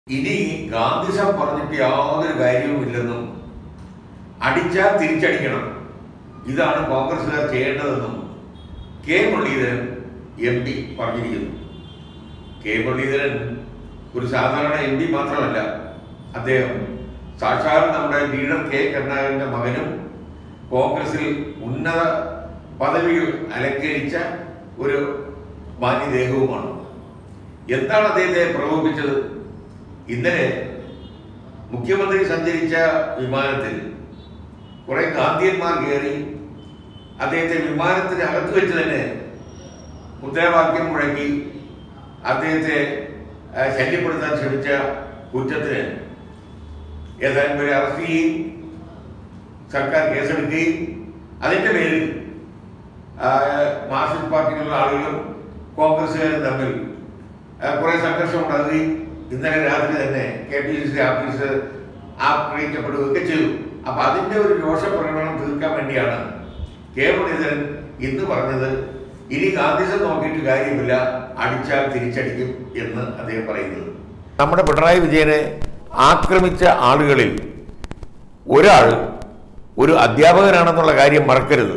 ഇനി ഗാന്ധിസം പറഞ്ഞിട്ട് യാതൊരു കാര്യവുമില്ലെന്നും അടിച്ചാൽ തിരിച്ചടിക്കണം ഇതാണ് കോൺഗ്രസ്സുകാർ ചെയ്യേണ്ടതെന്നും കെ മുരളീധരൻ എം പി പറഞ്ഞിരിക്കുന്നു കെ മുരളീധരൻ ഒരു സാധാരണ എം പി മാത്രമല്ല അദ്ദേഹം സാക്ഷാൽ നമ്മുടെ ലീഡർ കെ കരുണാകരന്റെ മകനും കോൺഗ്രസിൽ ഉന്നത പദവികൾ അലങ്കരിച്ച ഒരു മാന്യദേഹവുമാണ് എന്താണ് അദ്ദേഹത്തെ പ്രകോപിപ്പിച്ചത് ഇന്നലെ മുഖ്യമന്ത്രി സഞ്ചരിച്ച വിമാനത്തിൽ കുറെ ഗാന്ധിയന്മാർ കയറി അദ്ദേഹത്തെ വിമാനത്തിന് അകത്ത് വെച്ച് തന്നെ മുദ്രാവാക്യം മുഴക്കി അദ്ദേഹത്തെ ആ, ശല്യപ്പെടുത്താൻ ശ്രമിച്ച കുറ്റത്തിന് ഏതാനും പേരെ അറസ്റ്റ് ചെയ്യുകയും സർക്കാർ കേസെടുക്കുകയും അതിന്റെ പേരിൽ ആ, മാർക്സിസ്റ്റ് പാർട്ടിയിലുള്ള ആളുകളും കോൺഗ്രസ്സുകാരും തമ്മിൽ ആ, കുറെ സംഘർഷം ഉണ്ടാകുകയും ഇന്നലെ രാത്രി തന്നെ K P C C office ആക്രമിക്കപ്പെടുകയൊക്കെ ചെയ്തു അപ്പൊ അതിന്റെ ഒരു രോഷപ്രകടനം തീർക്കാൻ വേണ്ടിയാണ് കെ മുരളീധരൻ ഇന്ന് പറഞ്ഞത് ഇനി ഗാന്ധിസം നോക്കിയിട്ട് കാര്യമില്ല അടിച്ചാൽ തിരിച്ചടിക്കും എന്ന് അദ്ദേഹം പറയുന്നത് നമ്മുടെ പിണറായി വിജയനെ ആക്രമിച്ച ആളുകളിൽ ഒരാൾ ഒരു അധ്യാപകനാണെന്നുള്ള കാര്യം മറക്കരുത്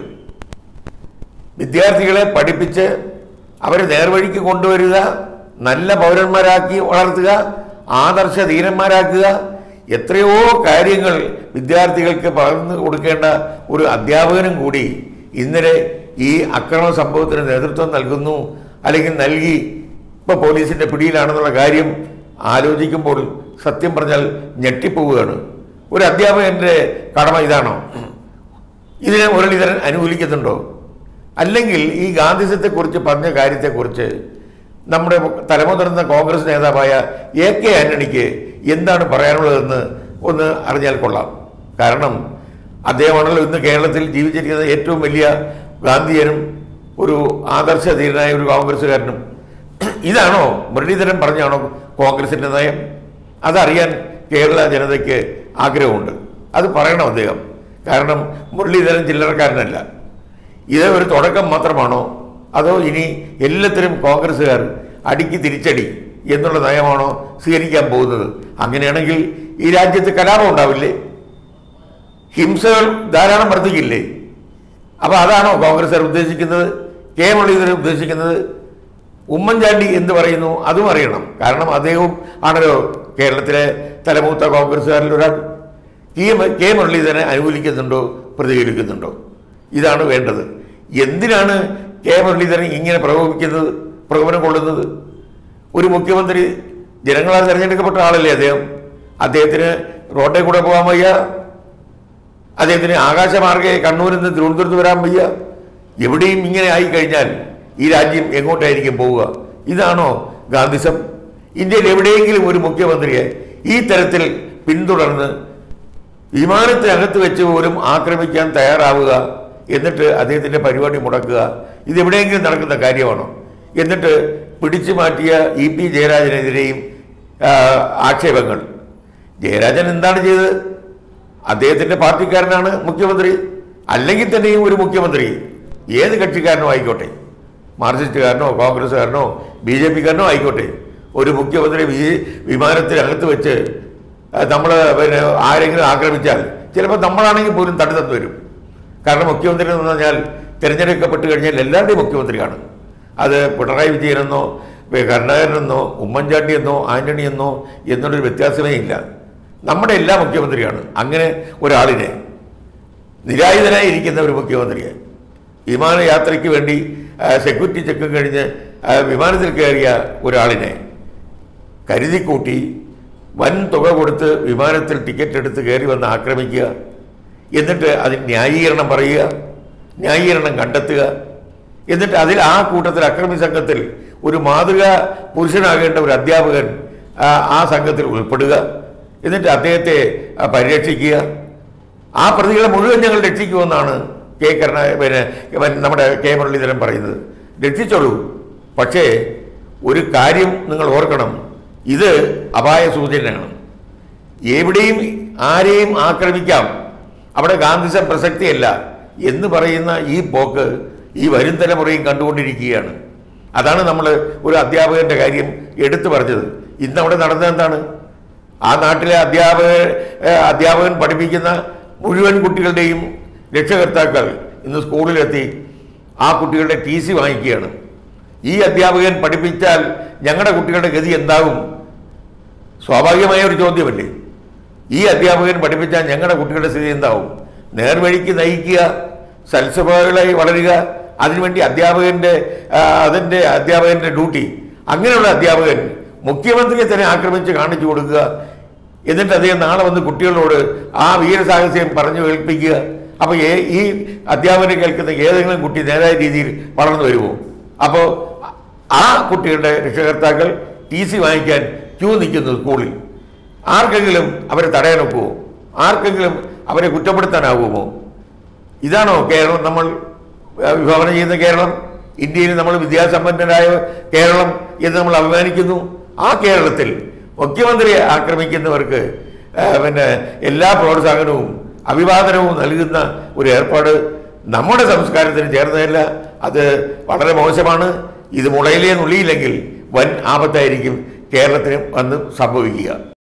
വിദ്യാർത്ഥികളെ പഠിപ്പിച്ച് അവരെ നേർവഴിക്ക് കൊണ്ടുവരിക നല്ല പൗരന്മാരാക്കി വളർത്തുക ആദർശ ധീരന്മാരാക്കുക എത്രയോ കാര്യങ്ങൾ വിദ്യാർത്ഥികൾക്ക് പകർന്നു കൊടുക്കേണ്ട ഒരു അധ്യാപകനും കൂടി ഇന്നലെ ഈ അക്രമ സംഭവത്തിന് നേതൃത്വം നൽകുന്നു അല്ലെങ്കിൽ നൽകി ഇപ്പോൾ പോലീസിന്റെ പിടിയിലാണെന്നുള്ള കാര്യം ആലോചിക്കുമ്പോൾ സത്യം പറഞ്ഞാൽ ഞെട്ടിപ്പോവുകയാണ് ഒരു അധ്യാപകന്റെ കടമ ഇതാണോ ഇതിനെ മുരളീധരൻ അനുകൂലിക്കുന്നുണ്ടോ അല്ലെങ്കിൽ ഈ ഗാന്ധിസത്തെക്കുറിച്ച് പറഞ്ഞ കാര്യത്തെക്കുറിച്ച് നമ്മുടെ തലമുതിർന്ന കോൺഗ്രസ് നേതാവായ എ കെ ആന്റണിക്ക് എന്താണ് പറയാനുള്ളതെന്ന് ഒന്ന് അറിഞ്ഞാൽ കൊള്ളാം കാരണം അദ്ദേഹമാണല്ലോ ഇന്ന് കേരളത്തിൽ ജീവിച്ചിരിക്കുന്ന ഏറ്റവും വലിയ ഗാന്ധിയനും ഒരു ആദർശധീരനായ ഒരു കോൺഗ്രസ്സുകാരനും ഇതാണോ മുരളീധരൻ പറഞ്ഞാണോ കോൺഗ്രസിന്റെ നയം അതറിയാൻ കേരള ജനതയ്ക്ക് ആഗ്രഹമുണ്ട് അത് പറയണം അദ്ദേഹം കാരണം മുരളീധരൻ ചില്ലറക്കാരനല്ല ഇത് ഒരു തുടക്കം മാത്രമാണോ അതോ ഇനി എല്ലാത്തിനും കോൺഗ്രസ്സുകാർ അടിക്ക് തിരിച്ചടി എന്നുള്ള നയമാണോ സ്വീകരിക്കാൻ പോകുന്നത് അങ്ങനെയാണെങ്കിൽ ഈ രാജ്യത്ത് കലാപം ഉണ്ടാവില്ലേ ഹിംസകൾ ധാരാളം വർദ്ധിക്കില്ലേ അപ്പൊ അതാണോ കോൺഗ്രസ്സുകാർ ഉദ്ദേശിക്കുന്നത് കെ മുരളീധരൻ ഉദ്ദേശിക്കുന്നത് ഉമ്മൻചാണ്ടി എന്ത് പറയുന്നു അതും അറിയണം കാരണം അദ്ദേഹവും ആണല്ലോ കേരളത്തിലെ തലമൂത്ത കോൺഗ്രസ്സുകാരിൽ ഒരാൾ കെ മ- കെ മുരളീധരനെ അനുകൂലിക്കുന്നുണ്ടോ പ്രതികരിക്കുന്നുണ്ടോ ഇതാണ് വേണ്ടത് എന്തിനാണ് കെ മുരളീധരൻ ഇങ്ങനെ പ്രകോപിക്കുന്നത് പ്രകോപനം കൊള്ളുന്നത് ഒരു മുഖ്യമന്ത്രി ജനങ്ങളാൽ തിരഞ്ഞെടുക്കപ്പെട്ട ആളല്ലേ അദ്ദേഹം അദ്ദേഹത്തിന് റോഡിൽ കൂടെ പോകാൻ വയ്യ അദ്ദേഹത്തിന് ആകാശമാർഗെ കണ്ണൂരിൽ നിന്ന് തിരുവനന്തപുരത്ത് വരാൻ വയ്യ എവിടെയും ഇങ്ങനെ ആയി കഴിഞ്ഞാൽ ഈ രാജ്യം എങ്ങോട്ടായിരിക്കും പോവുക ഇതാണോ ഗാന്ധിസം ഇന്ത്യയിൽ എവിടെയെങ്കിലും ഒരു മുഖ്യമന്ത്രിയെ ഈ തരത്തിൽ പിന്തുടർന്ന് വിമാനത്തിനകത്ത് വെച്ച് പോലും ആക്രമിക്കാൻ തയ്യാറാവുക എന്നിട്ട് അദ്ദേഹത്തിന്റെ പരിപാടി മുടക്കുക ഇത് എവിടെയെങ്കിലും നടക്കുന്ന കാര്യമാണോ എന്നിട്ട് പിടിച്ചു മാറ്റിയ ഇ പി ജയരാജനെതിരെയും ആ, ആക്ഷേപങ്ങൾ ജയരാജൻ എന്താണ് ചെയ്തത് അദ്ദേഹത്തിന്റെ പാർട്ടിക്കാരനാണ് മുഖ്യമന്ത്രി അല്ലെങ്കിൽ തന്നെയും ഒരു മുഖ്യമന്ത്രി ഏത് കക്ഷിക്കാരനോ ആയിക്കോട്ടെ മാർക്സിസ്റ്റുകാരനോ കോൺഗ്രസ്സുകാരനോ ബി ജെ പിക്കാരനോ ആയിക്കോട്ടെ ഒരു മുഖ്യമന്ത്രി വി- വിമാനത്തിനകത്ത് വെച്ച് നമ്മൾ പിന്നെ ആരെങ്കിലും ആക്രമിച്ചാൽ ചിലപ്പോൾ നമ്മളാണെങ്കിൽ പോലും തടുത്തു വരും കാരണം മുഖ്യമന്ത്രി എന്ന് പറഞ്ഞാൽ തിരഞ്ഞെടുക്കപ്പെട്ട് കഴിഞ്ഞാൽ എല്ലാവരുടെയും മുഖ്യമന്ത്രിയാണ് അത് പിണറായി വിജയനെന്നോ പി- കരുണാകരനെന്നോ ഉമ്മൻചാണ്ടി എന്നോ ആന്റണി എന്നോ എന്നുള്ളൊരു വ്യത്യാസമേ ഇല്ല നമ്മുടെ എല്ലാ മുഖ്യമന്ത്രിയാണ് അങ്ങനെ ഒരാളിനെ നിരായുധനായി ഇരിക്കുന്ന ഒരു മുഖ്യമന്ത്രിയെ വിമാനയാത്രയ്ക്ക് വേണ്ടി ആ, സെക്യൂരിറ്റി ചെക്കും കഴിഞ്ഞ് ആ, വിമാനത്തിൽ കയറിയ ഒരാളിനെ കരുതിക്കൂട്ടി വൻ തുക കൊടുത്ത് വിമാനത്തിൽ ടിക്കറ്റ് എടുത്ത് കയറി വന്ന് ആക്രമിക്കുക എന്നിട്ട് അതിന് ന്യായീകരണം പറയുക ന്യായീകരണം കണ്ടെത്തുക എന്നിട്ട് അതിൽ ആ കൂട്ടത്തിൽ അക്രമി സംഘത്തിൽ ഒരു മാതൃക പുരുഷനാകേണ്ട ഒരു അധ്യാപകൻ ആ, ആ സംഘത്തിൽ ഉൾപ്പെടുക എന്നിട്ട് അദ്ദേഹത്തെ ആ, പരിരക്ഷിക്കുക ആ പ്രതികളെ മുഴുവൻ ഞങ്ങൾ രക്ഷിക്കുമെന്നാണ് കെ കരുണ പിന്നെ ഇവൻ നമ്മുടെ കെ മുരളീധരൻ പറയുന്നത് രക്ഷിച്ചോളൂ പക്ഷേ ഒരു കാര്യം നിങ്ങൾ ഓർക്കണം ഇത് അപായ സൂചനയാണ് എവിടെയും ആരെയും ആക്രമിക്കാം അവിടെ ഗാന്ധിസം പ്രസക്തിയല്ല എന്ന് പറയുന്ന ഈ പോക്ക് ഈ വരും തലമുറയും കണ്ടുകൊണ്ടിരിക്കുകയാണ് അതാണ് നമ്മൾ ഒരു അധ്യാപകന്റെ കാര്യം എടുത്തു പറഞ്ഞത് ഇന്ന് അവിടെ നടന്നത് എന്താണ് ആ നാട്ടിലെ അധ്യാപക ഏഹ് അധ്യാപകൻ പഠിപ്പിക്കുന്ന മുഴുവൻ കുട്ടികളുടെയും രക്ഷകർത്താക്കൾ ഇന്ന് സ്കൂളിലെത്തി ആ കുട്ടികളുടെ ടി സി വാങ്ങിക്കുകയാണ് ഈ അധ്യാപകൻ പഠിപ്പിച്ചാൽ ഞങ്ങളുടെ കുട്ടികളുടെ ഗതി എന്താകും സ്വാഭാവികമായ ഒരു ചോദ്യമല്ലേ ഈ അധ്യാപകൻ പഠിപ്പിച്ചാൽ ഞങ്ങളുടെ കുട്ടികളുടെ സ്ഥിതി എന്താവും നേർവഴിക്ക് നയിക്കുക സൽസ്വഭാവികളായി വളരുക അതിനുവേണ്ടി അധ്യാപകന്റെ ആ, അതിന്റെ അധ്യാപകന്റെ ഡ്യൂട്ടി അങ്ങനെയുള്ള അധ്യാപകൻ മുഖ്യമന്ത്രിയെ തന്നെ ആക്രമിച്ച് കാണിച്ചു കൊടുക്കുക എന്നിട്ട് അദ്ദേഹം നാളെ വന്ന് കുട്ടികളോട് ആ വീരസാഹസ്യം പറഞ്ഞു കേൾപ്പിക്കുക അപ്പോൾ ഈ അധ്യാപകനെ കേൾക്കുന്ന ഏതെങ്കിലും കുട്ടി നേരായ രീതിയിൽ വളർന്നു വരുമോ അപ്പോൾ ആ കുട്ടികളുടെ രക്ഷകർത്താക്കൾ ടി സി വാങ്ങിക്കാൻ ക്യൂ നിൽക്കുന്നു സ്കൂളിൽ ആർക്കെങ്കിലും അവരെ തടയാനൊക്കുമോ ആർക്കെങ്കിലും അവരെ കുറ്റപ്പെടുത്താനാകുമോ ഇതാണോ കേരളം നമ്മൾ ആ, വിഭാവന ചെയ്യുന്ന കേരളം ഇന്ത്യയിൽ നമ്മൾ വിദ്യാസമ്പന്നരായ കേരളം എന്ന് നമ്മൾ അഭിമാനിക്കുന്നു ആ കേരളത്തിൽ മുഖ്യമന്ത്രിയെ ആക്രമിക്കുന്നവർക്ക് ആ, പിന്നെ എല്ലാ പ്രോത്സാഹനവും അഭിവാദനവും നൽകുന്ന ഒരു ഏർപ്പാട് നമ്മുടെ സംസ്കാരത്തിന് ചേർന്നതല്ല അത് വളരെ മോശമാണ് ഇത് മുളയിലേ നുള്ളിയില്ലെങ്കിൽ വൻ ആപത്തായിരിക്കും കേരളത്തിന് വന്ന് സംഭവിക്കുക